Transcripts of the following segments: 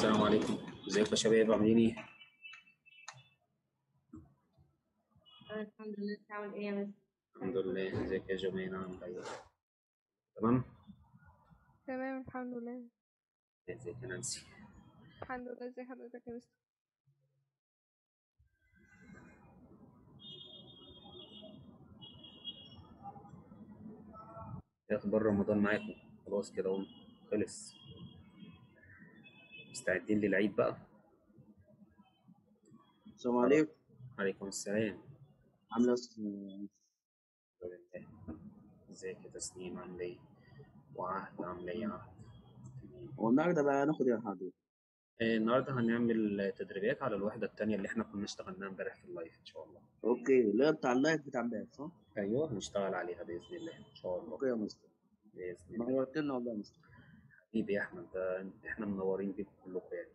السلام عليكم ازيكم يا شباب عاملين ايه؟ أنا الحمد لله أنت عامل إيه يا مس؟ الحمد لله ازيك يا جماعة عاملة ايه؟ تمام؟ تمام الحمد لله ازيك يا نانسي؟ الحمد لله ازي حضرتك يا مستر ايه اخبار رمضان معاكم؟ خلاص كده اهو خلص مستعدين للعيد بقى؟ السلام عليكم عليكم السلام عامله ايه الحمد لله ازيك يا تسنيم عاملة ايه؟ وعهد عاملة ايه يا عهد؟ تمام. هو النهارده بقى هناخد ايه يا حضرتك آه، النهارده هنعمل تدريبات على الوحدة التانية اللي احنا كنا اشتغلناها امبارح في اللايف ان شاء الله اوكي اللي هي بتاع اللايف بتاع امبارح صح ايوه هنشتغل عليها بإذن الله ان شاء الله اوكي يا مستر بإذن الله نورتنا والله يا مستر حبيبي يا احمد ده احنا منورين بيكم كلكم يعني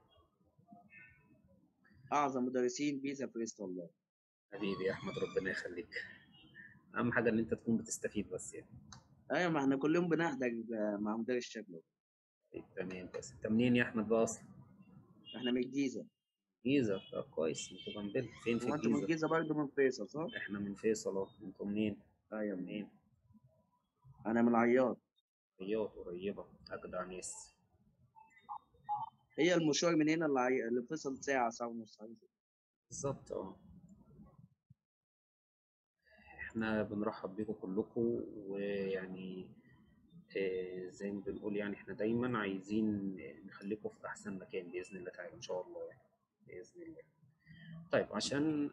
اعظم مدرسين بيزا فريست والله حبيبي يا احمد ربنا يخليك اهم حاجه ان انت تكون بتستفيد بس يعني ايوه ما احنا كل يوم بنحضر مع مدرس شكله طيب، تمام بس انت منين يا احمد بقى اصلا احنا من الجيزه جيزه طب كويس انتوا جنبنا فين في هو انتوا من الجيزه الجيزه برضه من فيصل صح؟ احنا من فيصل اهو انتوا منين ايوه منين انا من العياط رياض قريبه اجدع ناس هي المشوار من هنا للعي... لفيصل ساعه ساعه ونص حاجة كده. بالظبط اه احنا بنرحب بيكم كلكم ويعني آه، زي ما بنقول يعني احنا دايما عايزين نخليكم في احسن مكان باذن الله تعالى ان شاء الله يعني باذن الله طيب عشان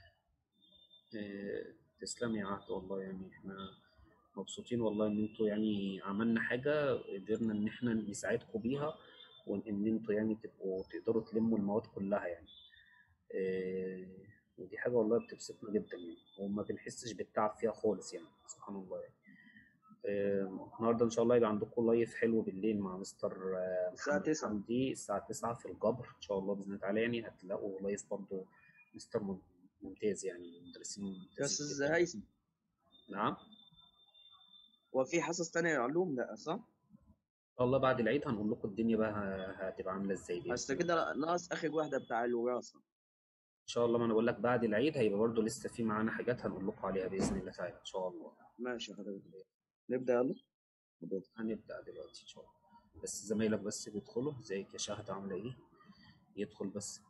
آه، تسلم يا عهد والله يعني احنا مبسوطين والله ان انتوا يعني عملنا حاجه قدرنا ان احنا نساعدكم بيها وان إن انتوا يعني تبقوا تقدروا تلموا المواد كلها يعني آه، ودي حاجه والله بتبسطنا جدا يعني وما بنحسش بالتعب فيها خالص يعني سبحان الله يعني آه، النهارده ان شاء الله يبقى عندكم لايف حلو بالليل مع مستر آه، الساعة محمد 9. حمدي الساعه 9 في الجبر ان شاء الله باذن الله تعالى يعني هتلاقوا لايف برضه مستر مم- ممتاز يعني مدرسين يا ممتازين استاذ جدا هيثم نعم هو في حصص تانية علوم لا صح؟ ان شاء الله بعد العيد هنقول لكم الدنيا بقى ه- هتبقى عامله ازاي باذن بس الله كده ناقص اخر واحده بتاع الوراثه ان شاء الله ما انا بقول لك بعد العيد هيبقى برضه لسه في معانا حاجات هنقول لكم عليها باذن الله تعالى ان شاء الله ماشي يا حضرتك نبدا يلا حضرتك. هنبدا دلوقتي ان شاء الله بس زمايلك بس بيدخلوا ازيك يا شهد عامله ايه يدخل بس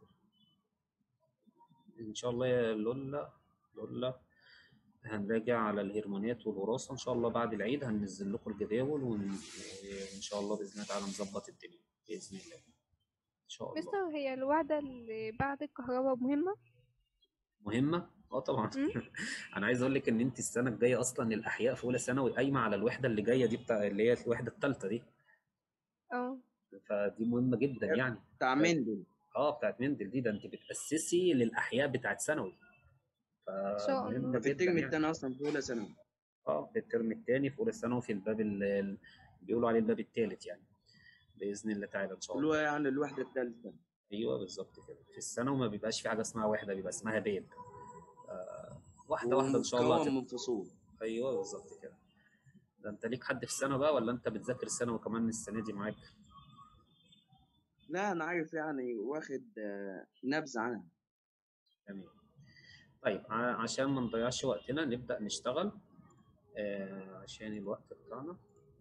ان شاء الله يا لولا لولا هنراجع على الهرمونات والوراثه ان شاء الله بعد العيد هننزل لكم الجداول وان وإن شاء الله باذن الله تعالى نظبط الدنيا باذن الله ان شاء الله مستر هي الوحدة اللي بعد الكهرباء مهمة مهمه اه طبعا مم؟ انا عايز اقول لك ان انت السنه الجايه اصلا الاحياء في اولى ثانوي قايمه على الوحده اللي جايه دي بتاع اللي هي الوحده الثالثه دي اه فدي مهمه جدا يعني بتاع مندل اه بتاعت مندل دي ده انت بتاسسي للاحياء بتاعت ثانوي ان شاء الله فمهمه ده في جدا الترم يعني التاني اصلا في اولى ثانوي اه في الترم الثاني في اولى ثانوي في الباب ال- ال- بيقولوا عليه الباب الثالث يعني باذن الله تعالى ان شاء اللي الله هو يعني الوحده الثالثه ايوه بالظبط كده في الثانوي ما بيبقاش في حاجه اسمها وحده بيبقى اسمها باب آه واحده واحده ان شاء الله ومكون هتبقى من فصول ايوه بالظبط كده ده انت ليك حد في الثانوي بقى ولا انت بتذاكر الثانوي كمان السنه دي معاك لا انا عارف يعني واخد آه، نبذه عنها تمام طيب ع- عشان ما نضيعش وقتنا نبدا نشتغل آه عشان الوقت بتاعنا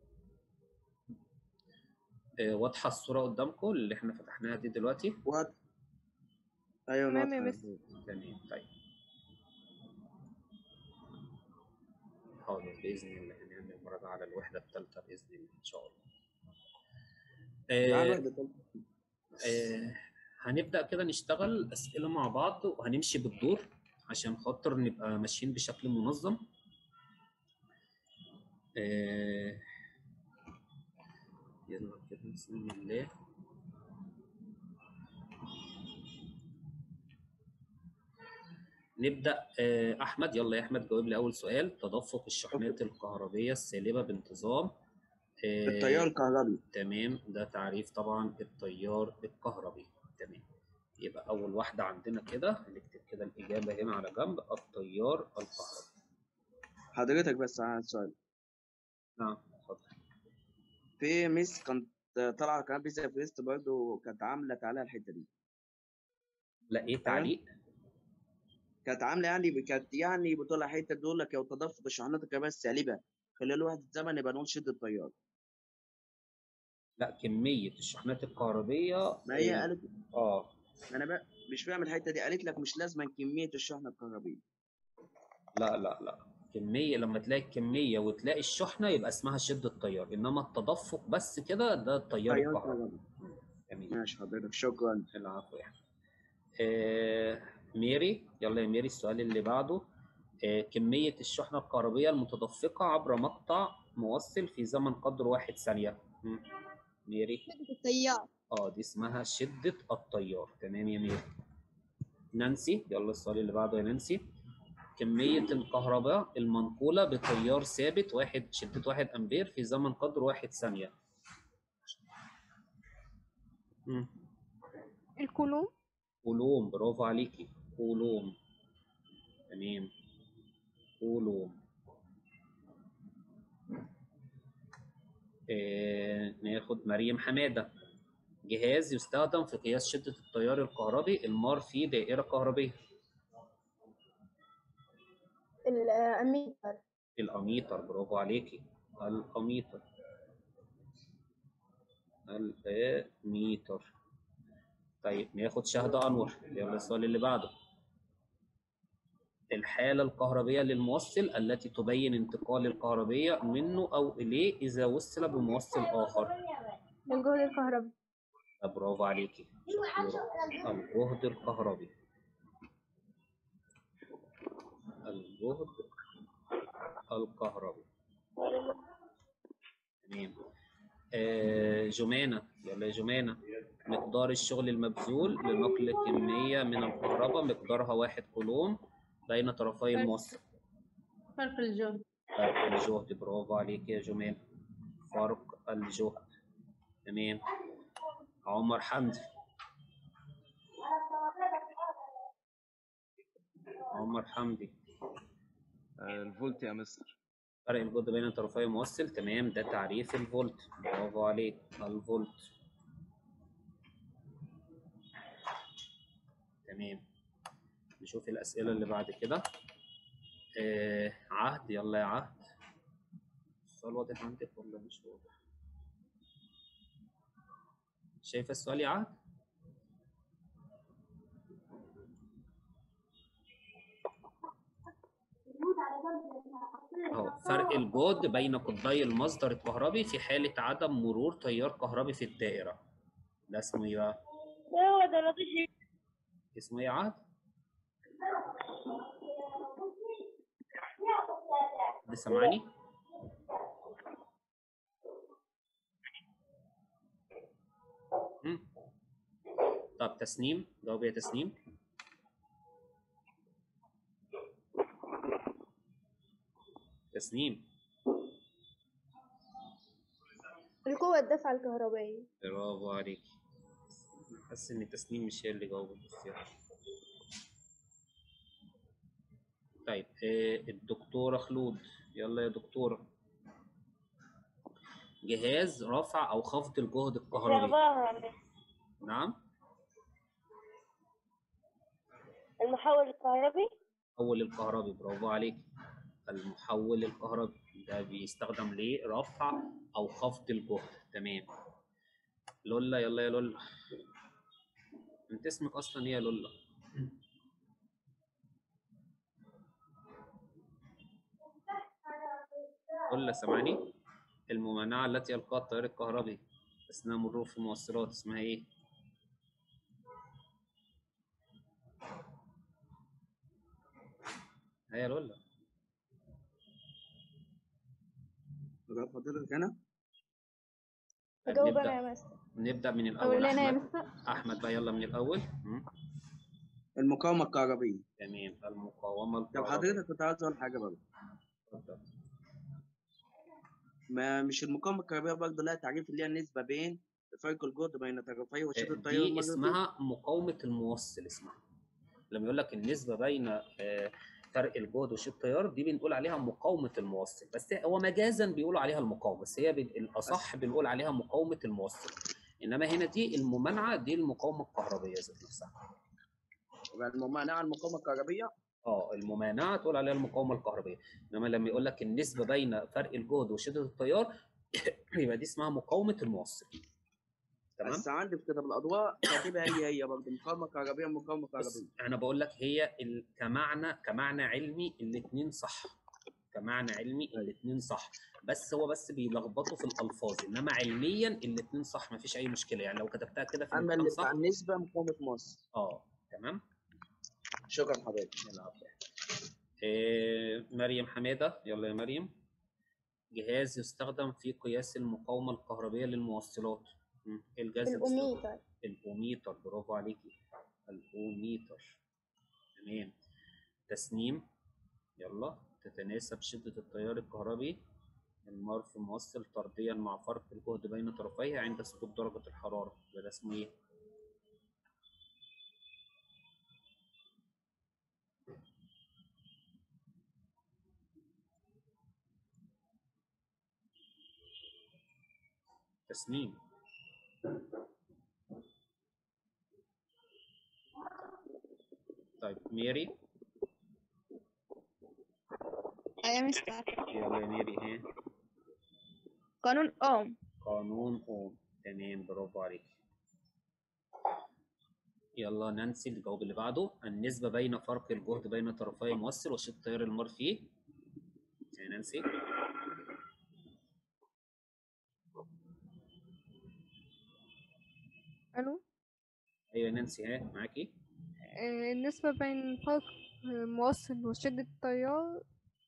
آه واضحه الصوره قدامكم اللي احنا فتحناها دي دلوقتي وقت ايوه تمام يا واضحة. مستر تمام طيب حاضر باذن الله هنعمل مراجعه على الوحده الثالثه باذن الله ان شاء الله تعال آه واحدة تالتة. آه هنبدأ كده نشتغل أسئلة مع بعض وهنمشي بالدور عشان خاطر نبقى ماشيين بشكل منظم آه يلا كده بسم الله نبدأ آه أحمد يلا يا أحمد جاوب لي أول سؤال تدفق الشحنات الكهربية السالبة بانتظام آه التيار الكهربي تمام ده تعريف طبعا التيار الكهربي تمام يبقى أول واحدة عندنا كده هنكتب كده الإجابة هنا على جنب التيار الكهربي حضرتك بس على السؤال نعم اتفضل في ميس كانت طالعه كمان بيزا فيست برضه كانت عامله تعالى الحته دي لا ايه تعليق كانت عامله يعني كانت يعني بتقول حته بتقول لك لو تدفق الشحنات الكهربائيه السالبه خلال وحده زمن يبقى نقول شده التيار لا كميه الشحنات الكهربيه ما هي إيه؟ قالت اه انا بقى مش فاهم الحته دي قالت لك مش لازما كميه الشحنه الكهربيه لا لا لا كميه لما تلاقي الكميه وتلاقي الشحنه يبقى اسمها شده تيار انما التدفق بس كده ده التيار تيار الكهربي كهربي جميل ماشي حضرتك شكرا العفو يعني آه ميري يلا يا ميري السؤال اللي بعده آه كمية الشحنة الكهربية المتدفقة عبر مقطع موصل في زمن قدر واحد ثانية مم. ميري شدة التيار اه دي اسمها شدة التيار تمام يا ميري نانسي يلا السؤال اللي بعده يا نانسي كمية الكهرباء المنقولة بتيار ثابت واحد شدة واحد أمبير في زمن قدر واحد ثانية مم. الكولوم كولوم برافو عليكي كولوم تمام كولوم آه ناخد مريم حمادة جهاز يستخدم في قياس شدة التيار الكهربي المار في دائرة كهربية الأميتر الأميتر برافو عليكي الأميتر الأميتر طيب ناخد شهد أنور يلا السؤال اللي بعده الحالة الكهربية للموصل التي تبين انتقال الكهربية منه أو إليه إذا وصل بموصل آخر الجهد الكهربي برافو عليكي شطورة الجهد الكهربي الجهد الكهربي تمام آه جمانة يلا يا جمانة مقدار الشغل المبذول لنقل كمية من الكهرباء مقدارها واحد كولوم بين طرفي الموصل فرق الجهد فرق الجهد برافو عليك يا جمانة فرق الجهد تمام عمر حمدي عمر حمدي الفولت يا مستر فرق الجهد بين طرفي موصل تمام ده تعريف الفولت برافو عليك الفولت تمام نشوف الأسئلة اللي بعد كده آه عهد يلا يا عهد السؤال واضح عندك ولا مش واضح شايفة السؤال يا عهد اهو فرق الجهد بين قطبي المصدر الكهربي في حالة عدم مرور تيار كهربي في الدائرة ده اسمه ايه بقى؟ هو ده لطيف اسمه ايه يا عهد؟ ده سامعني؟ مم. طب تسنيم جاوب يا تسنيم تسنيم القوة الدفع الكهربائية برافو عليك حاسس ان تسنيم مش هي اللي جاوبت بس يلا. طيب آه، الدكتورة خلود يلا يا دكتورة جهاز رفع او خفض الجهد الكهربي نعم المحول الكهربي المحول الكهربي برافو عليك المحول الكهربي ده بيستخدم لرفع او خفض الجهد تمام لولا يلا يا لولا انت اسمك اصلا ايه يا لولا لولا سامعني الممانعة التي يلقاها التيار الكهربي أثناء مرور في موصلات اسمها إيه؟ هيا لولا أجاوب حضرتك أنا أجاوب نبدأ. أنا يا مستر نبدأ من أقول الأول أنا يا أحمد مستر أحمد بقى يلا من الأول مم. المقاومة الكهربية تمام المقاومة طب الكهربية حضرتك كنت عايز أقول حاجة برضه اتفضل. ما مش المقاومة الكهربائية برضه لها تعريف اللي هي النسبة بين فرق الجهد بين طرفي وشدة التيار دي المجري اسمها مقاومة الموصل اسمها لما يقول لك النسبة بين آه، فرق الجهد وشيء التيار دي بنقول عليها مقاومه الموصل بس هو مجازا بيقولوا عليها المقاومه بس هي بال- الاصح بنقول عليها مقاومه الموصل انما هنا دي الممانعه دي المقاومه الكهربيه ذات نفسها يبقى الممانعه المقاومه الكهربيه اه الممانعه تقول عليها المقاومه الكهربيه انما لما يقول لك النسبه بين فرق الجهد وشده التيار يبقى دي اسمها مقاومه الموصل تمام بس عندي في كتاب الاضواء كاتبها هي هي برضه مقاومه كهربيه مقاومه بص كهربيه انا بقول لك هي ال... كمعنى كمعنى علمي الاثنين صح كمعنى علمي الاثنين صح بس هو بس بيلخبطوا في الالفاظ انما علميا الاثنين صح مفيش اي مشكله يعني لو كتبتها كده في اما الامتحان اللي صح بتاع النسبه مقاومه موصل اه تمام شكرا حضرتك العفو إيه مريم حماده يلا يا مريم جهاز يستخدم في قياس المقاومه الكهربيه للموصلات مم، ايه الجهاز اللي بيستخدم؟ الأوميتر الأوميتر برافو عليكي الأوميتر تمام تسنيم يلا تتناسب شدة التيار الكهربي المار في موصل طرديا مع فرق الجهد بين طرفيها عند سقوط درجة الحرارة يبقى ده اسمه ايه؟ تسنيم طيب ميري أيام مستر يلا يا ميري ها قانون أوم قانون اوم تمام برافو عليك يلا نانسي الجواب اللي بعده النسبة بين فرق الجهد بين طرفي موصل وشد التيار المار فيه يا نانسي ألو ايوه يا نانسي ها معاكي آه، النسبة بين فرق الموصل وشدة التيار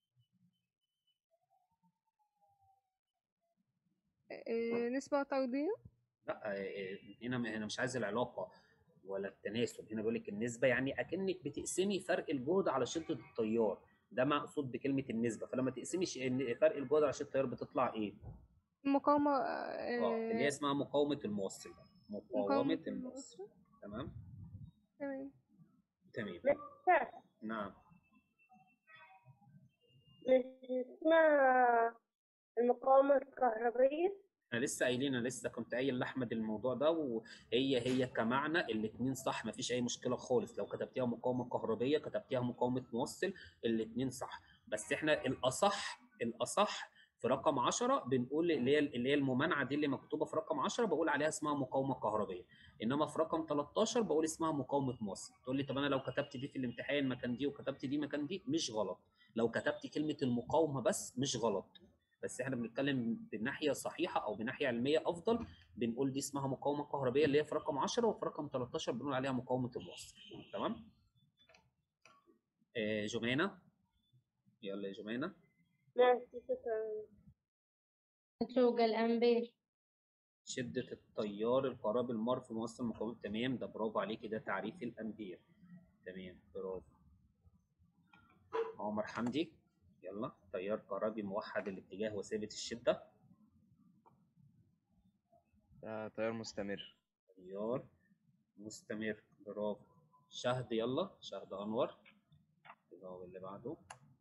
آه، نسبة طردية لا آه، هنا هنا مش عايز العلاقة ولا التناسب هنا بيقول لك النسبة يعني أكنك بتقسمي فرق الجهد على شدة التيار ده مقصود بكلمة النسبة فلما تقسمي ش- إن فرق الجهد على شدة التيار بتطلع إيه؟ مقاومة اه اللي هي آه، اسمها مقاومة الموصل بقى. مقاومة مقاومة الموصل الموصل تمام تمام تمام مستر نعم مش اسمها المقاومة الكهربية انا لسه قايلين انا لسه كنت قايل لاحمد الموضوع ده وهي هي كمعنى الاثنين صح مفيش اي مشكله خالص لو كتبتيها مقاومه كهربيه كتبتيها مقاومه موصل الاثنين صح بس احنا الاصح الاصح في رقم 10 بنقول اللي هي اللي هي الممانعه دي اللي مكتوبه في رقم 10 بقول عليها اسمها مقاومه كهربيه انما في رقم 13 بقول اسمها مقاومه موصل تقول لي طب انا لو كتبت دي في الامتحان مكان دي وكتبت دي مكان دي مش غلط لو كتبت كلمه المقاومه بس مش غلط بس احنا بنتكلم بناحيه صحيحه او بناحيه علميه افضل بنقول دي اسمها مقاومه كهربيه اللي هي في رقم 10 وفي رقم 13 بنقول عليها مقاومه الموصل تمام آه جمانه يلا يا جمانه ماشي شكرا سوق الأمبير شده التيار الكهربي المار في موصل مقاومه تمام ده برافو عليكي ده تعريف الامبير تمام برافو عمر حمدي يلا تيار كهربي موحد الاتجاه وثابت الشده ده تيار مستمر تيار مستمر برافو شهد يلا شهد انور الجواب اللي بعده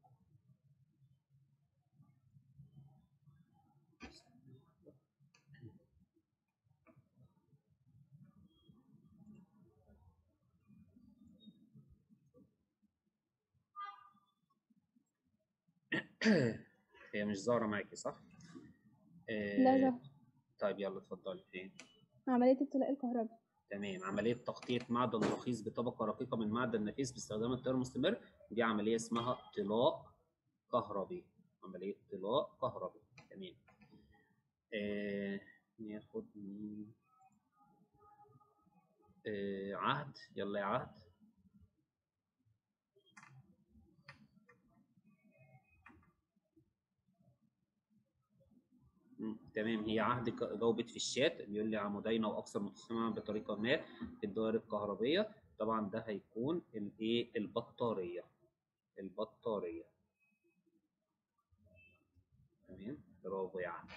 هي مش ظاهرة معاكي صح؟ لا آه، ظهر طيب يلا اتفضلي فين؟ عملية ابتلاء الكهرباء تمام عملية تغطية معدن رخيص بطبقة رقيقة من معدن نفيس باستخدام التيار المستمر دي عملية اسمها طلاء كهربي عملية طلاء كهربي تمام آه ناخد مين آه عهد يلا يا عهد مم، تمام هي عهد ك- جاوبت في الشات بيقول لي عمودين او اكثر متصمما بطريقه ما في الدوائر الكهربيه طبعا ده هيكون الايه البطاريه البطاريه تمام برافو يا عم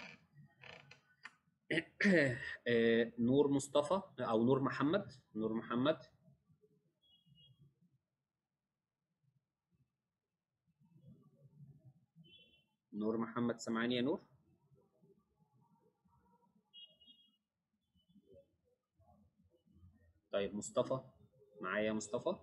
آه، نور مصطفى او نور محمد نور محمد نور محمد سامعاني يا نور طيب مصطفى معايا مصطفى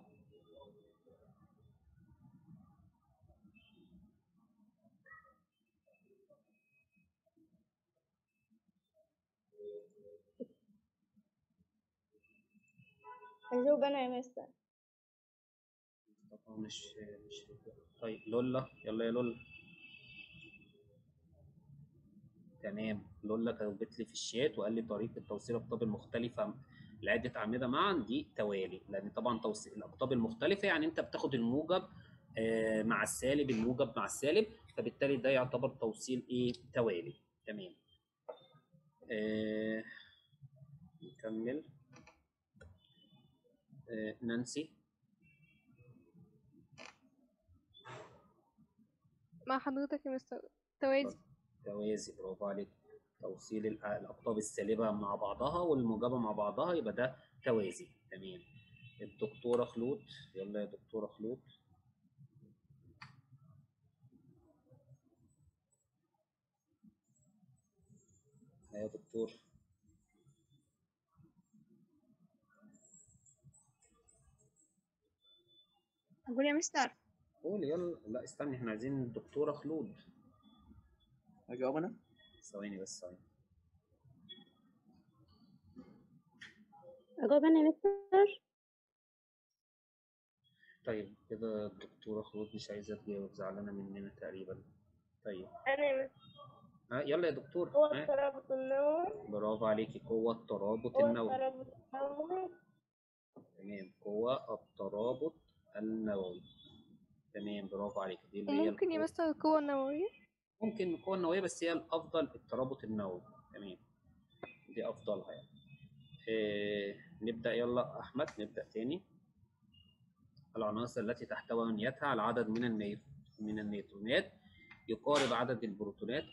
هجاوب أنا يا مستر مصطفى مش مش طيب لولا يلا يا لولا تمام لولا جاوبت لي في الشات وقال لي طريقة توصيل الأقطاب المختلفة لعدة أعمدة معا دي توالي لأن طبعا توصيل الأقطاب المختلفة يعني أنت بتاخد الموجب آه، مع السالب الموجب مع السالب فبالتالي ده يعتبر توصيل إيه توالي تمام آه، نكمل آه، نانسي مع حضرتك يا مستر توازي توازي برافو عليك توصيل الأ- الأقطاب السالبة مع بعضها والموجبة مع بعضها يبقى ده توازي تمام الدكتورة خلود يلا يا دكتورة خلود يا دكتور أقول يا مستر قول يلا لا استني احنا عايزين الدكتورة خلود اجاوب انا ثواني بس ثواني أجاوب أنا يا مستر طيب كده الدكتورة خلود مش عايزة تجاوب زعلانة مننا تقريبا طيب أنا يا مستر ها يلا يا دكتور هو ها الترابط النووي برافو عليكي قوة الترابط هو النووي الترابط النووي تمام قوة الترابط النووي تمام برافو عليك دي اللي هي وممكن يا القوة- مستر القوة النووية ممكن القوة النووية بس هي الأفضل الترابط النووي تمام دي أفضلها يعني إيه نبدأ يلا أحمد نبدأ تاني العناصر التي تحتوي أنيتها على عدد من النيت من النيوترونات يقارب عدد البروتونات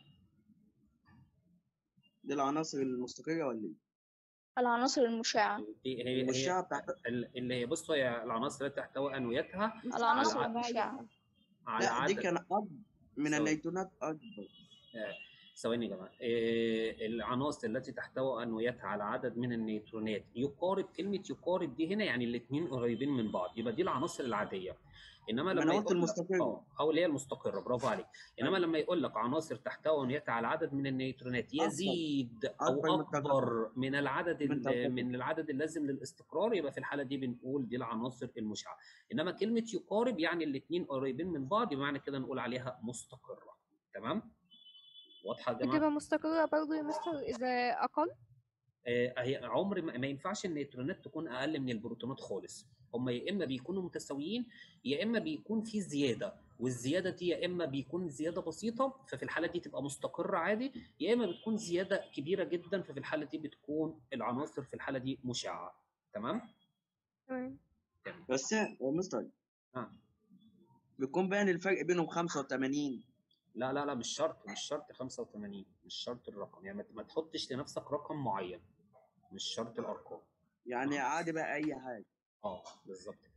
دي العناصر المستقرة ولا ايه؟ العناصر المشعة دي هي هي المشعة بتاعت ال- اللي هي بصوا هي العناصر التي تحتوي أنويتها العناصر على- المشعة على لا دي عدد كان أكبر من ثواني. النيوترونات أكبر ثواني يا جماعه إيه العناصر التي تحتوي انويتها على عدد من النيوترونات يقارب كلمه يقارب دي هنا يعني الاثنين قريبين من بعض يبقى دي العناصر العاديه انما ما لما أنا قلت يقول لك- المستقرة. اه او اللي هي المستقره برافو عليك انما أيوة. لما يقول لك عناصر تحتوي انويتها على عدد من النيوترونات أكبر. يزيد او أكبر من التجربة. اكبر من العدد من ال- التجربة. من العدد اللازم للاستقرار يبقى في الحاله دي بنقول دي العناصر المشعه انما كلمه يقارب يعني الاثنين قريبين من بعض يبقى معنى كده نقول عليها مستقره تمام واضحه يا جماعه بتبقى مستقرة برضه يا مستر إذا أقل آه، هي عمر ما ما ينفعش النيوترونات تكون اقل من البروتونات خالص هم يا اما بيكونوا متساويين يا اما بيكون في زياده والزياده دي يا اما بيكون زياده بسيطه ففي الحاله دي تبقى مستقره عادي يا اما بتكون زياده كبيره جدا ففي الحاله دي بتكون العناصر في الحاله دي مشعه تمام تمام بس يا مستر آه. بيكون باين الفرق بينهم 85 لا لا لا مش شرط مش شرط 85 مش شرط الرقم يعني ما- ما تحطش لنفسك رقم معين مش شرط الارقام يعني عادي بقى أي حاجة اه بالظبط كده.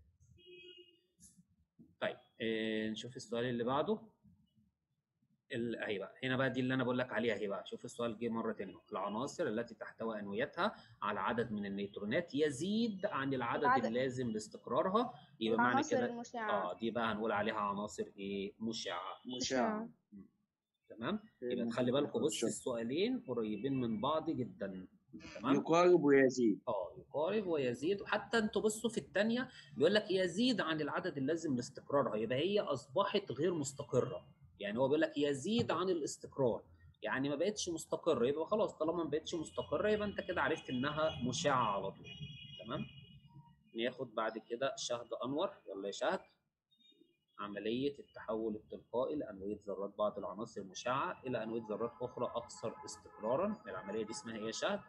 طيب آه نشوف السؤال اللي بعده ال- اهي بقى هنا بقى دي اللي انا بقول لك عليها اهي بقى شوف السؤال جه مره تانية العناصر التي تحتوي انويتها على عدد من النيوترونات يزيد عن العدد, العدد. اللازم لاستقرارها يبقى معنى العناصر كده المشعة اه دي بقى هنقول عليها عناصر ايه مشعه مشاع تمام يبقى تخلي بالكم بص السؤالين قريبين من بعض جدا تمام يقارب ويزيد اه يقارب ويزيد وحتى انتوا بصوا في الثانيه بيقول لك يزيد عن العدد اللازم لاستقرارها يبقى هي اصبحت غير مستقره يعني هو بيقول لك يزيد عن الاستقرار يعني ما بقتش مستقره يبقى خلاص طالما ما بقتش مستقره يبقى انت كده عرفت انها مشعه على طول تمام ناخد بعد كده شهد انور يلا يا شهد عملية التحول التلقائي لأنوية ذرات بعض العناصر المشعة إلى أنوية ذرات أخرى أكثر استقرارا العملية دي اسمها إيه يا شهد؟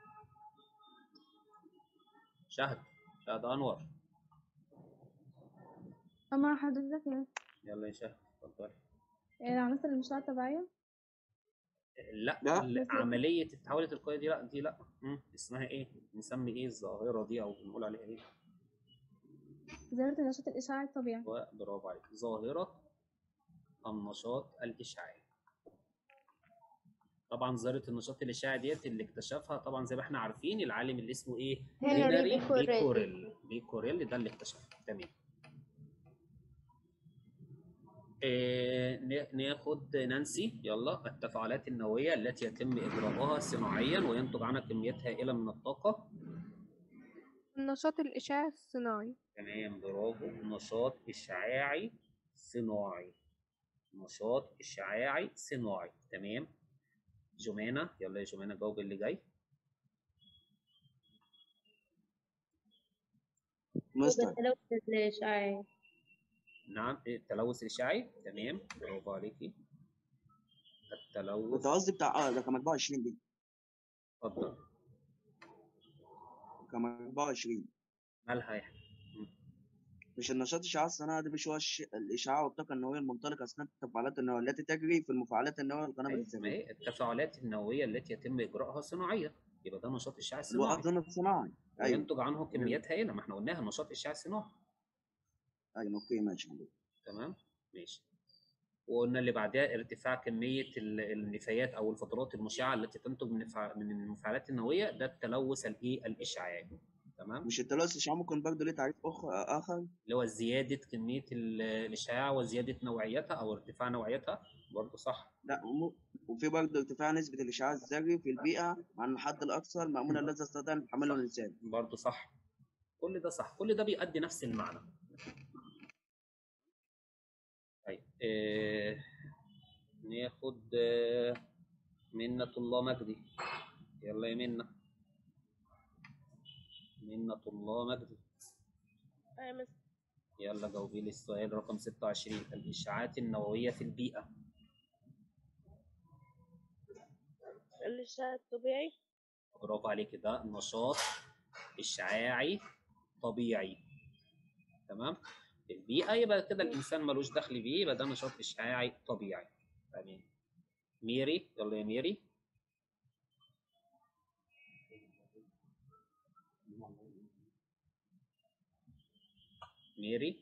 شهد شهد أنور أما حضرتك يا يلا يا شهد اتفضل العناصر المشعة الطبيعية لا, لا. لا. عملية التحول التلقائي دي لا دي لا مم. اسمها إيه؟ نسمي إيه الظاهرة دي أو بنقول عليها إيه؟ ظاهرة النشاط الإشعاعي الطبيعي برافو عليك ظاهرة النشاط الإشعاعي طبعا ظاهرة النشاط الإشعاعي ديت اللي اكتشفها طبعا زي ما احنا عارفين العالم اللي اسمه إيه؟ هنري بيكوريل. بيكوريل بيكوريل ده اللي اكتشفها تمام آه، نا- ناخد نانسي يلا التفاعلات النووية التي يتم إجراؤها صناعيا وينتج عنها كميات هائلة من الطاقة النشاط الإشعاعي الصناعي تمام برافو نشاط إشعاعي صناعي نشاط إشعاعي صناعي تمام جمانة يلا يا جمانة جاوب اللي جاي مستر التلوث الإشعاعي نعم إيه، التلوث الإشعاعي تمام برافو عليكي التلوث كنت قصدي بتاع اه ده كان 24 دي اتفضل كان 24 مالها يا أحمد؟ مم. مش النشاط الإشعاعي الصناعي ده مش هو الش... الإشعاع والطاقة النووية المنطلقة أثناء التفاعلات النووية التي تجري في المفاعلات النووية القنابل أيوة، ما الذرية هي التفاعلات النووية التي يتم إجراءها صناعية يبقى ده نشاط إشعاعي صناعي الوقت الصناعي أيوه وينتج عنه كميات هائلة ما احنا قلناها نشاط إشعاعي صناعي أيوه أوكي ماشي تمام ماشي وقلنا اللي بعدها ارتفاع كمية ال- النفايات أو الفترات المشعة التي تنتج من الفع- من المفاعلات النووية ده التلوث الإيه الإشعاعي تمام مش التلوث الإشعاعي ممكن برضه ليه تعريف أخ... آخر اللي هو زيادة كمية ال- الإشعاع وزيادة نوعيتها أو ارتفاع نوعيتها برضه صح لا وم- وفي برضه ارتفاع نسبة الإشعاع الذري في البيئة عن الحد الأقصى المأمون الذي يستطيع أن يتحمله الإنسان برضه صح كل ده صح كل ده بيؤدي نفس المعنى طيب آه ناخد آه منة الله مجدي يلا يا منة منة الله مجدي أيوة مس يلا جاوبي لي السؤال رقم 26 الإشعاعات النووية في البيئة الإشعاع الطبيعي برافو عليك ده نشاط إشعاعي طبيعي تمام في البيئة يبقى كده الإنسان ملوش دخل بيه يبقى ده نشاط إشعاعي طبيعي تمام ميري يلا يا ميري ميري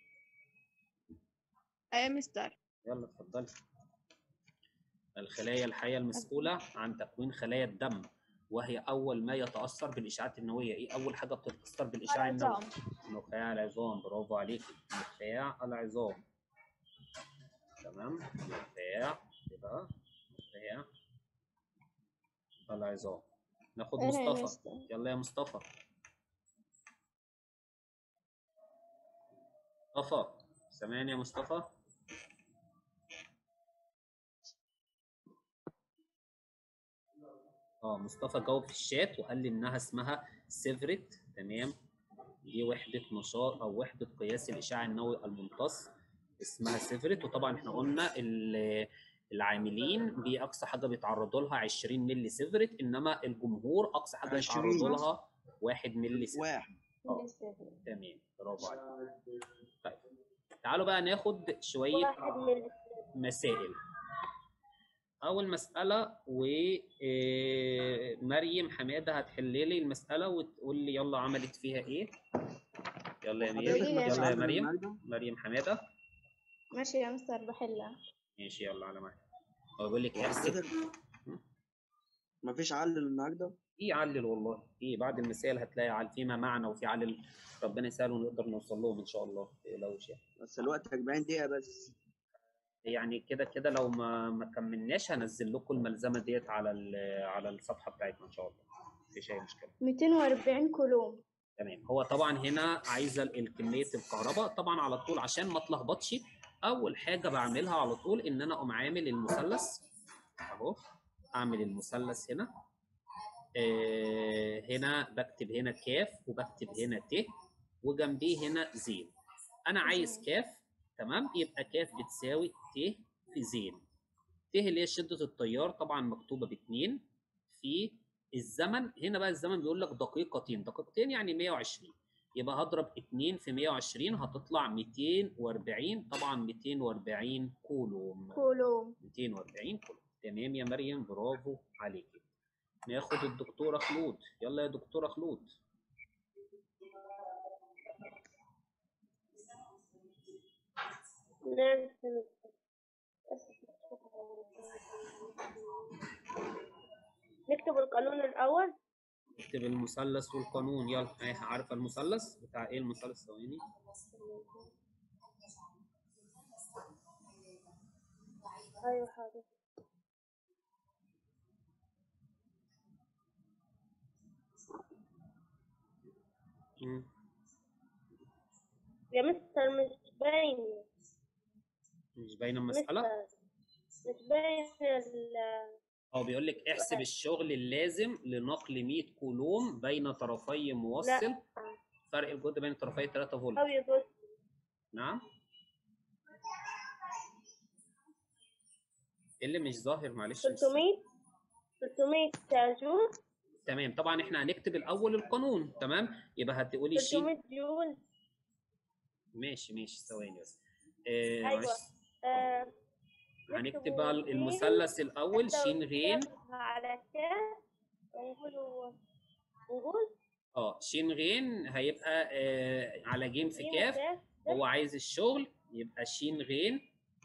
أيوة مستر يلا اتفضلي الخلايا الحية المسؤولة عن تكوين خلايا الدم وهي أول ما يتأثر بالإشعاعات النووية إيه أول حاجة بتتأثر بالإشعاع النووي نخاع العظام برافو عليكي نخاع العظام تمام نخاع كده نخاع العظام ناخد أنا يا مصطفى مستر. يلا يا مصطفى مصطفى سامعني يا مصطفى اه مصطفى جاوب في الشات وقال لي انها اسمها سيفرت تمام دي وحدة نشاط او وحدة قياس الاشعاع النووي الممتص اسمها سيفرت وطبعا احنا قلنا ال- العاملين باقصى حاجة بيتعرضوا لها 20 ملي سيفرت انما الجمهور اقصى حاجة 20 يتعرضوا بس. لها 1 ملي سيفرت واحد اه تمام برافو عليك طيب تعالوا بقى ناخد شوية واحد من مسائل أول مسألة ومريم حمادة هتحل لي المسألة وتقول لي يلا عملت فيها إيه يلا يا مريم حضرتك يا يلا يا مساعدة مريم النهاردة؟ مريم حمادة ماشي يا مستر بحلها ماشي يلا على معاك هو بيقول لك احسب حضرتك مفيش علل النهارده في علل والله في بعد المسائل هتلاقي علل فيما معنى وفي علل ربنا يسهل ونقدر نوصل لهم إن شاء الله ما تقلقوش يعني بس الوقت 40 دقيقة بس يعني كده كده لو ما ما كملناش هنزل لكم الملزمة ديت على ال- على الصفحة بتاعتنا إن شاء الله مفيش أي مشكلة 240 كولوم تمام هو طبعا هنا عايزه ال- كميه الكهرباء طبعا على طول عشان ما اتلخبطش اول حاجه بعملها على طول ان انا اقوم عامل المثلث اهو اعمل المثلث هنا آه هنا بكتب هنا كاف وبكتب هنا ت وجنبيه هنا زين انا عايز كاف تمام يبقى كاف بتساوي ت في زين ت اللي هي شده التيار طبعا مكتوبه باتنين في الزمن هنا بقى الزمن بيقول لك دقيقتين دقيقتين يعني 120 يبقى هضرب 2 في 120 هتطلع 240 طبعا 240 كولوم كولوم 240 كولوم تمام يا مريم برافو عليكي ناخد الدكتورة خلود يلا يا دكتورة خلود نعم نكتب القانون الأول اكتب المثلث والقانون يلا ايه عارفه المثلث بتاع ايه المثلث ثواني أيوة حاضر مم. يا مستر مش باين مش باينه المساله مستر مش باين ال هو بيقول لك احسب الشغل اللازم لنقل 100 كولوم بين طرفي موصل فرق الجهد بين طرفي 3 فولت أبيض وأسود. نعم إيه اللي مش ظاهر معلش مش 300 300 جول تمام طبعا احنا هنكتب الاول القانون تمام يبقى هتقولي شين 300 جول ماشي ماشي ثواني بس آه أيوة. معلش آه هنكتب بقى نكتبوا المثلث الاول شين غين على كام ونقول نقول اه شين غين هيبقى آه على جيم في جيم كاف كاف هو عايز الشغل يبقى شين غين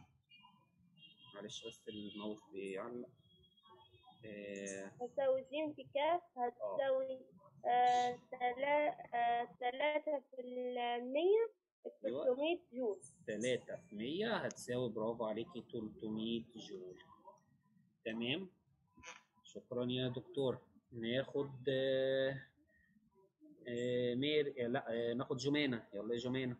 معلش بس الماوس بيعلق آه هتساوي جيم في كاف هتساوي آه تلا آه تلاتة في المية أيوة. 300 جول 3 في 100 هتساوي برافو عليكي 300 جول تمام شكرا يا دكتور ناخد آه آه مير آه لا آه ناخد جمانة يلا يا جمانة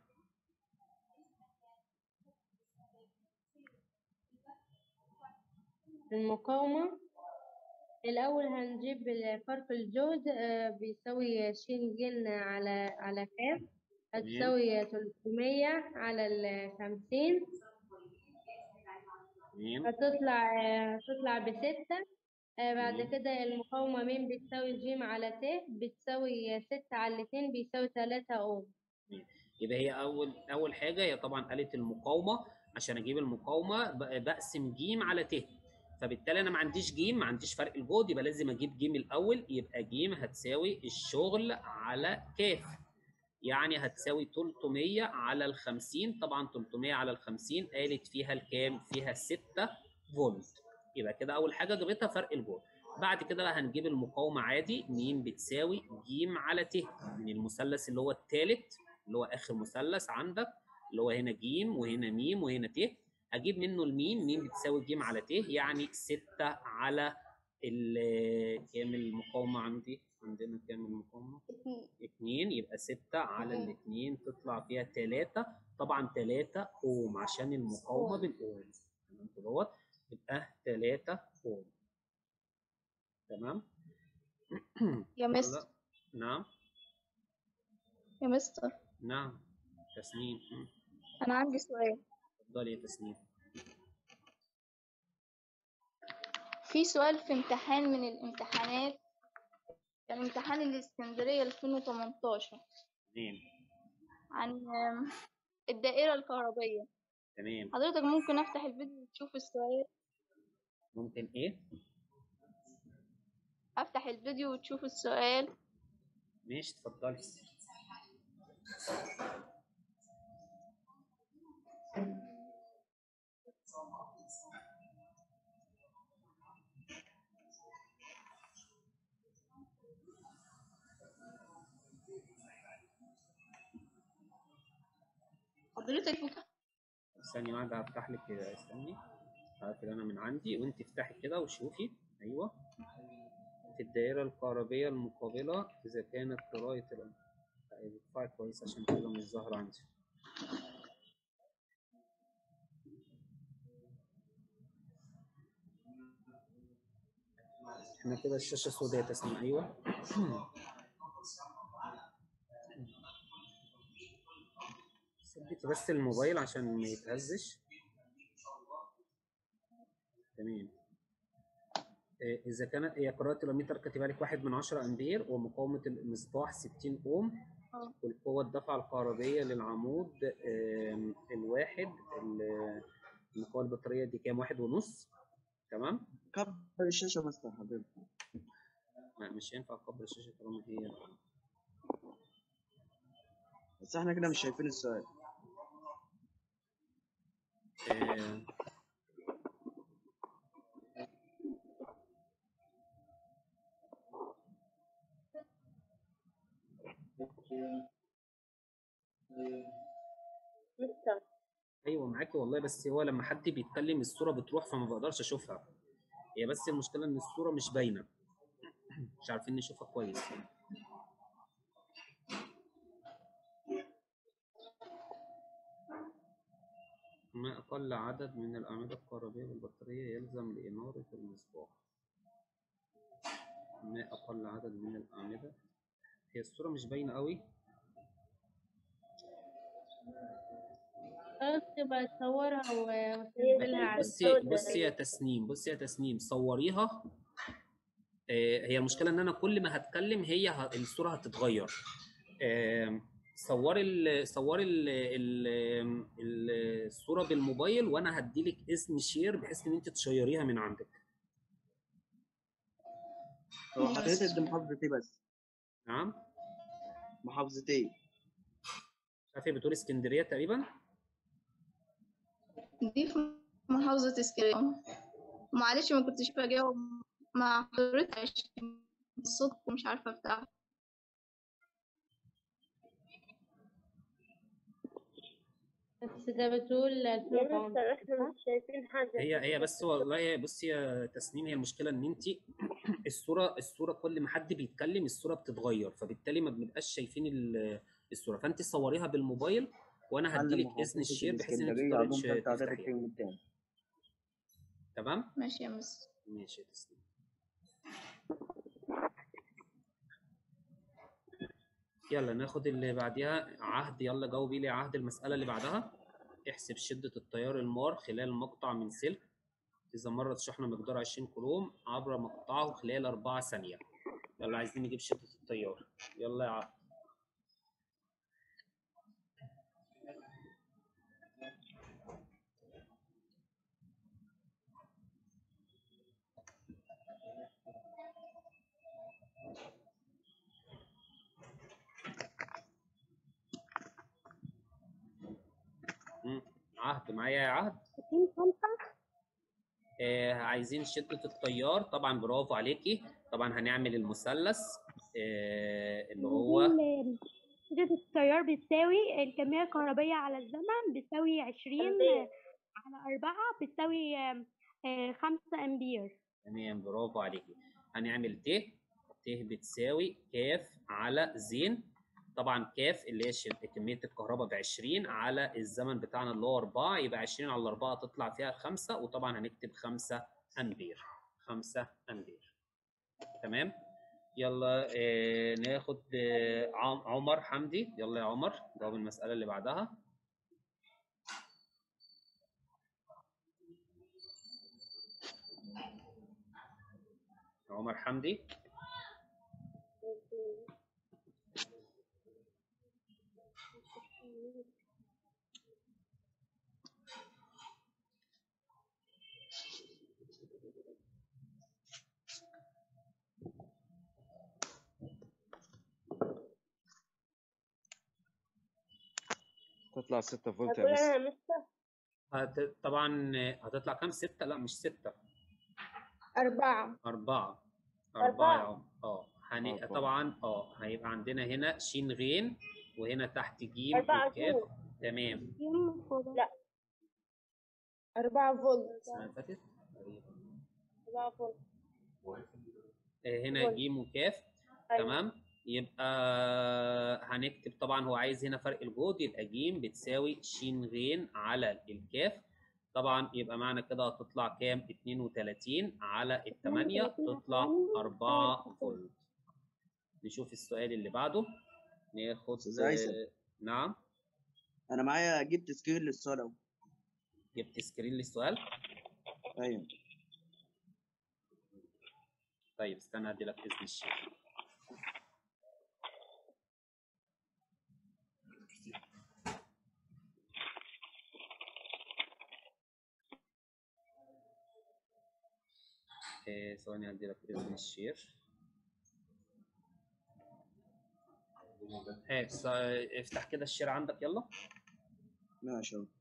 المقاومة الأول هنجيب فرق الجهد آه، بيساوي شين جن على على كام هتساوي 300 على الخمسين تمام هتطلع آه، هتطلع بستة آه، بعد تمام. كده المقاومة مين بتساوي جيم على ت بتساوي ستة على الاتنين بيساوي تلاتة أوم يبقى هي اول اول حاجه هي طبعا قالت المقاومه عشان اجيب المقاومه ب- بقسم ج على ت فبالتالي انا ما عنديش ج ما عنديش فرق الجهد يبقى لازم اجيب ج الاول يبقى ج هتساوي الشغل على ك يعني هتساوي 300 على ال 50 طبعا 300 على ال 50 قالت فيها الكام فيها 6 فولت يبقى كده اول حاجه جابتها فرق الجهد بعد كده بقى هنجيب المقاومه عادي م بتساوي ج على ت من المثلث اللي هو الثالث اللي هو اخر مثلث عندك اللي هو هنا ج وهنا م وهنا ت اجيب منه الميم م بتساوي ج على ت يعني 6 على ال- كام المقاومه عندي عندنا كام المقاومه اتنين. 2 يبقى 6 على الاثنين تطلع فيها 3 طبعا 3 اوم عشان المقاومه بالاوم تمام كده اهوت يبقى 3 اوم تمام يا مستر يلا. نعم يا مستر نعم تسنيم مم. أنا عندي سؤال اتفضلي يا تسنيم في سؤال في امتحان من الامتحانات كان امتحان الإسكندرية 2018 تمام عن آم، الدائرة الكهربية تمام حضرتك ممكن أفتح الفيديو وتشوف السؤال ممكن ايه أفتح الفيديو وتشوف السؤال ماشي اتفضلي حضرتك ممكن ثانية واحدة هفتح لك كده استني هقفل انا من عندي وانت افتحي كده وشوفي ايوه في الدائرة الكهربية المقابلة إذا كانت قراية الأمر ارفعي كويس عشان كده مش ظاهرة عندي احنا كده الشاشة سوداء يا تسنيم أيوه ثبت بس الموبايل عشان ما يتهزش تمام آه، إذا كانت هي قراءة الأميتر كاتبة لك واحد من عشرة أمبير ومقاومة المصباح 60 أوم آه. والقوة الدفع الكهربية للعمود آم، الواحد ال- المقاومة البطارية دي كام واحد ونص تمام كبر الشاشة مستر حضرتك لا مش هينفع أكبر الشاشة طالما هي بس احنا كده مش شايفين السؤال آه، والله بس هو لما حد بيتكلم الصورة بتروح فما بقدرش اشوفها هي بس المشكلة ان الصورة مش باينة مش عارفين نشوفها كويس ما أقل عدد من الأعمدة الكهربية بالبطارية يلزم لإنارة المصباح ما أقل عدد من الأعمدة هي الصورة مش باينة قوي خلاص تبقى تصورها و- وتنزلها على بصي السوداء بصي يا تسنيم بصي يا تسنيم صوريها آه، هي المشكلة إن أنا كل ما هتكلم هي ه- الصورة هتتغير آه، صوري ال صوري ال ال ال- الصورة بالموبايل وأنا هديلك إذن شير بحيث إن أنت تشيريها من عندك هو حضرتك دي محافظة ايه بس؟ نعم محافظة ايه؟ مش عارف هي بتقول اسكندرية تقريبا دي في محافظة اسكندرية معلش ما كنتش بجاوب مع حضرتك عشان الصوت ومش عارفة افتحه بس ده بتقول يا 2014 مستر احنا مش شايفين حاجة هي هي بس والله بصي يا تسنيم هي المشكله ان انت الصوره الصوره كل ما حد بيتكلم الصوره بتتغير فبالتالي ما بنبقاش شايفين ال- الصوره فانت صوريها بالموبايل وانا عندي هديلك محافظة اذن الشير بحيث ان انت الإسكندرية تقدري عندهم تش- تالتة إعدادي تفتحيها الترم التاني تمام ماشي يا مس ماشي يا تسنيم يلا ناخد اللي بعديها عهد يلا جاوبي لي عهد المسألة اللي بعدها احسب شدة التيار المار خلال مقطع من سلك إذا مرت شحنة مقدار 20 كولوم عبر مقطعه خلال 4 ثانية يلا عايزين نجيب شدة التيار يلا يا عهد مم. عهد معايا يا عهد آه عايزين شدة التيار طبعا برافو عليكي طبعا هنعمل المثلث آه اللي هو شدة التيار بتساوي الكمية الكهربية على الزمن بتساوي عشرين أمبير. على أربعة بتساوي آم، آه، خمسة أمبير تمام برافو عليكي هنعمل ت ت بتساوي كاف على زين طبعا كاف اللي هي شد- كمية الكهرباء ب 20 على الزمن بتاعنا اللي هو 4 يبقى 20 على 4 تطلع فيها 5 وطبعا هنكتب 5 أمبير 5 أمبير تمام يلا آه ناخد آه عم- عمر حمدي يلا يا عمر جاوب المسألة اللي بعدها عمر حمدي تطلع 6 فولت أقول يا أنا مس يا مستر هت... طبعا آه، هتطلع كام ستة لا مش ستة أربعة أربعة أربعة أربعة. يا عمر اه هن... أربعة. طبعا اه هيبقى عندنا هنا شين غين وهنا تحت جيم أربعة وكاف فوق. تمام لا أربعة فولت السنة اللي فاتت تقريباً. أربعة فولت. آه، هنا فولت. جيم وكاف أيوة. تمام يبقى هنكتب طبعا هو عايز هنا فرق الجهد يبقى جيم بتساوي شين غين على الكاف طبعا يبقى معنى كده هتطلع كام 32 على الثمانية تطلع 4 فولت نشوف السؤال اللي بعده ناخد أستاذ هيثم. آه، نعم انا معايا جبت سكرين للصورة أهو. جبت سكرين للسؤال ايوه طيب استنى ادي لك اذن الشيخ إيه، ثواني هدي لك اذن الشير إيه، س- افتح كده الشير عندك يلا ماشي أهو.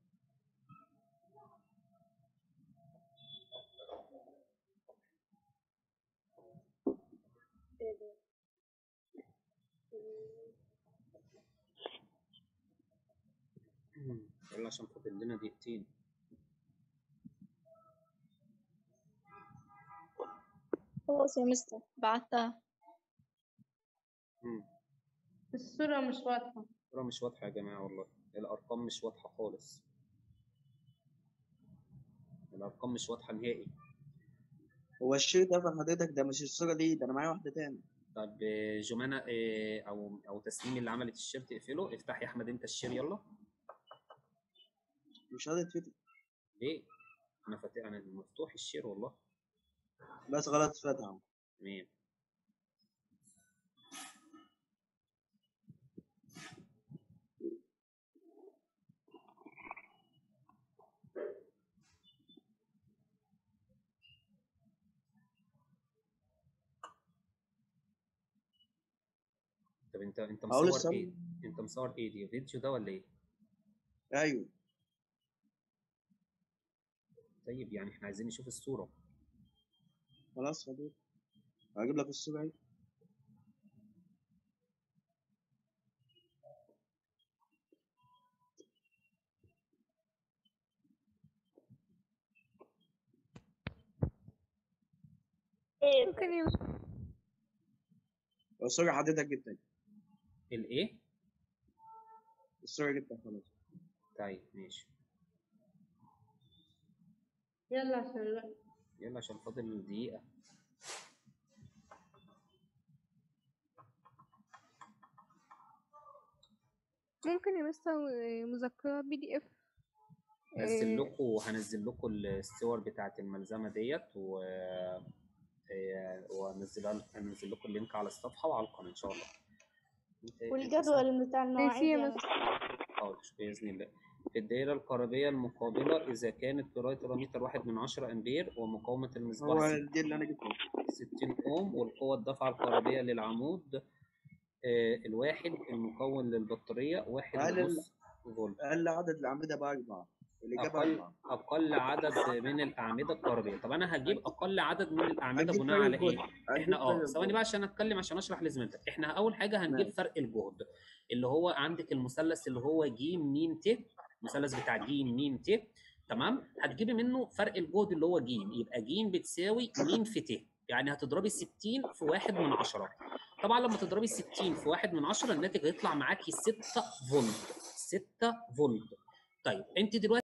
يلا عشان فاضل لنا دقيقتين خلاص يا مستر بعتها مم. الصورة مش واضحة الصورة مش واضحة يا جماعة والله الأرقام مش واضحة خالص الأرقام مش واضحة نهائي هو الشيء ده في حضرتك ده مش الصورة دي ده أنا معايا واحدة تاني طب آه، جمانة آه، أو أو تسليم اللي عملت الشير تقفله افتح يا أحمد أنت الشير يلا مش راضي تفتح ليه؟ أنا فاتح أنا مفتوح الشير والله بس غلط فتحه تمام طب انت انت هقول مصور السبب. ايه؟ انت مصور ايه دي؟ فيديو ده ولا ايه؟ أيوه طيب يعني احنا عايزين نشوف الصورة خلاص خلاص هجيب لك الصورة أهي إيه ممكن يا مستر الصورة حضرتك جبتها الايه؟ الصورة جبتها خلاص طيب ماشي يلا عشان الوقت يلا عشان فاضل دقيقة ممكن يا مستر آه، مذكرة بي دي اف هنزل لكم هنزل لكم الصور بتاعت الملزمة ديت و آه، وانزلها لك- هنزل لكم اللينك على الصفحة وعلى القناة ان شاء الله انت- انت والجدول بتاع المواعيد ماشي يا يا مستر حاضر بإذن الله في الدائرة الكهربية المقابلة إذا كانت قراءة الأميتر واحد من عشرة أمبير ومقاومة المصباح هو ست- دي اللي أنا جبتها 60 أوم والقوة الدفعة الكهربية للعمود آه، الواحد المكون للبطارية واحد هل ال- ونص فولت أقل عدد الأعمدة بأربعة الإجابة أقل أربعة أقل عدد من الأعمدة الكهربية طب أنا هجيب أقل عدد من الأعمدة هجيب بناء فرق على الجهد. إيه؟ هجيب احنا اه فرق ثواني الجهد. بقى عشان اتكلم عشان اشرح لزميلتك احنا اول حاجه هنجيب ماشي. فرق الجهد اللي هو عندك المثلث اللي هو ج م ت المثلث بتاع ج م ت تمام هتجيبي منه فرق الجهد اللي هو ج يبقى ج بتساوي م في ت يعني هتضربي 60 في واحد من عشرة طبعا لما تضربي 60 في واحد من عشرة الناتج هيطلع معاكي 6 فولت 6 فولت طيب انت دلوقتي